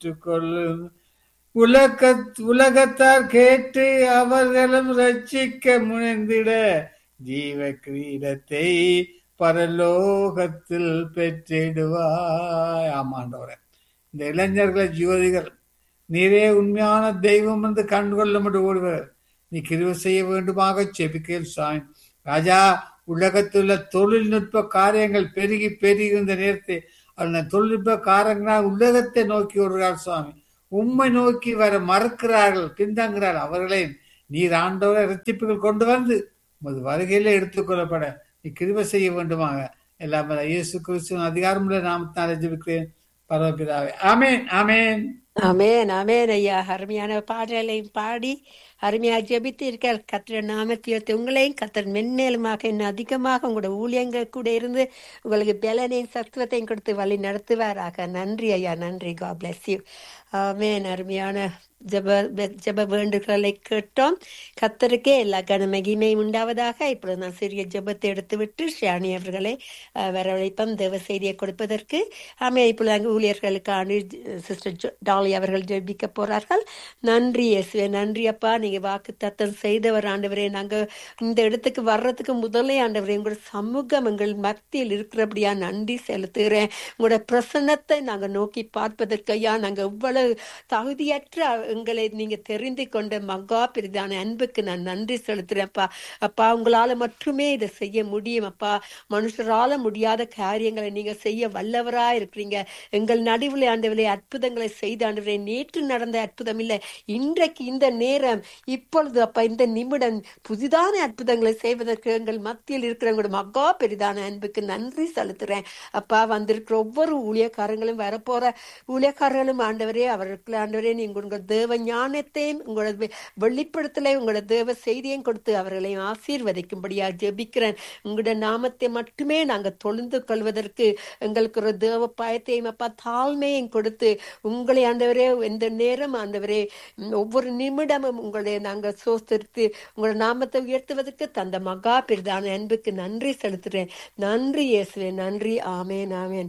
பெற்றுக்கொள்ளும் உலக உலகத்தார் கேட்டு அவர்களும் ரட்சிக்க முனைந்திட ஜீவ கிரீடத்தை பரலோகத்தில் பெற்றிடுவாய் ஆமாண்டவரே இந்த இளைஞர்களை ஜோதிகள் நீரே உண்மையான தெய்வம் என்று கண்டுகொள்ள மட்டும் ஓடுவர் நீ கிருவ செய்ய வேண்டுமாக செபிக்கல் சாமி ராஜா உலகத்துள்ள தொழில்நுட்ப காரியங்கள் பெருகி பெருகி இந்த நேரத்தை அந்த தொழில்நுட்ப காரங்களால் உலகத்தை நோக்கி வருகிறார் சுவாமி உம்மை நோக்கி வர மறுக்கிறார்கள் பின்தங்குகிறார்கள் அவர்களை நீர் ஆண்டவரை ரத்திப்புகள் கொண்டு வந்து உமது வருகையில எடுத்துக்கொள்ளப்பட நீ கிருப செய்ய வேண்டுமாக எல்லாம் வல்ல இயேசு கிறிஸ்துவின் அதிகாரமுள்ள நாமத்தினால ஜெபிக்கிறேன் பரவபிதாவே ஆமேன் ஆமேன் அமேன் அமேன் ஐயா அருமையான பாடலை பாடி அருமையா ஜெபித்து இருக்கிற கத்திர நாமத்தியத்தை உங்களையும் கத்தர் மென்மேலுமாக இன்னும் அதிகமாக உங்களோட ஊழியங்கள் கூட இருந்து உங்களுக்கு பலனையும் சத்துவத்தையும் கொடுத்து வழி நடத்துவாராக நன்றி ஐயா நன்றி கா பிளஸ் யூ ஆமேன் அருமையான ஜப ஜப வேண்டுகளை கேட்டோம் கத்தருக்கே எல்லா கன மகிமையும் உண்டாவதாக இப்பொழுது நான் சிறிய ஜபத்தை எடுத்துவிட்டு ஷியானி அவர்களை அஹ், வரவழைப்போம் தேவ செய்தியை கொடுப்பதற்கு ஆமே இப்பொழுது அங்கு ஊழியர்களுக்கான சிஸ்டர் டாலி அவர்கள் ஜெபிக்க போறார்கள் நன்றி இயேசுவே நன்றி அப்பா நீங்க வாக்கு தத்தம் செய்தவர் ஆண்டவரே நாங்க இந்த இடத்துக்கு வர்றதுக்கு முதலே ஆண்டவரே உங்களோட சமூகம் எங்கள் மத்தியில் இருக்கிறபடியா நன்றி செலுத்துகிறேன் உங்களோட பிரசன்னத்தை நாங்க நோக்கி பார்ப்பதற்கு ஐயா நாங்க இவ்வளவு தகுதியற்ற எங்களை நீங்க தெரிந்து கொண்ட மகா பெரிதான அன்புக்கு நான் நன்றி செலுத்துறேன்ப்பா அப்பா உங்களால மட்டுமே இதை செய்ய முடியும் அப்பா மனுஷரால முடியாத காரியங்களை நீங்க செய்ய வல்லவரா இருக்கிறீங்க எங்கள் நடுவில் ஆண்டவரே அற்புதங்களை செய்த ஆண்டவரே நேற்று நடந்த அற்புதம் இல்லை இன்றைக்கு இந்த நேரம் இப்பொழுது அப்பா இந்த நிமிடம் புதிதான அற்புதங்களை செய்வதற்கு எங்கள் மத்தியில் இருக்கிறவங்களோட மகா பெரிதான அன்புக்கு நன்றி செலுத்துறேன் அப்பா வந்திருக்கிற ஒவ்வொரு ஊழியக்காரங்களும் வரப்போற ஊழியக்காரர்களும் ஆண்டவரே அவர்களுக்கு ஆண்டவரே நீங்க உங்கள் தேவ ஞானத்தையும் உங்களோட வெ- வெளிப்படுத்தலை உங்களோட தேவ செய்தியையும் கொடுத்து அவர்களையும் ஆசீர்வதிக்கும்படியா ஜெபிக்கிறேன் உங்களோட நாமத்தை மட்டுமே நாங்க தொழுந்து கொள்வதற்கு எங்களுக்கு ஒரு தேவ பயத்தையும் அப்பா தாழ்மையும் கொடுத்து உங்களை ஆண்டவரே எந்த நேரம் ஆண்டவரே ம், ஒவ்வொரு நிமிடமும் உங்களை நாங்கள் சோஸ்திருத்து உங்களோட நாமத்தை உயர்த்துவதற்கு தந்த மகா பெரிதான அன்புக்கு நன்றி செலுத்துறேன் நன்றி இயேசுவே நன்றி ஆமேன் ஆமேன்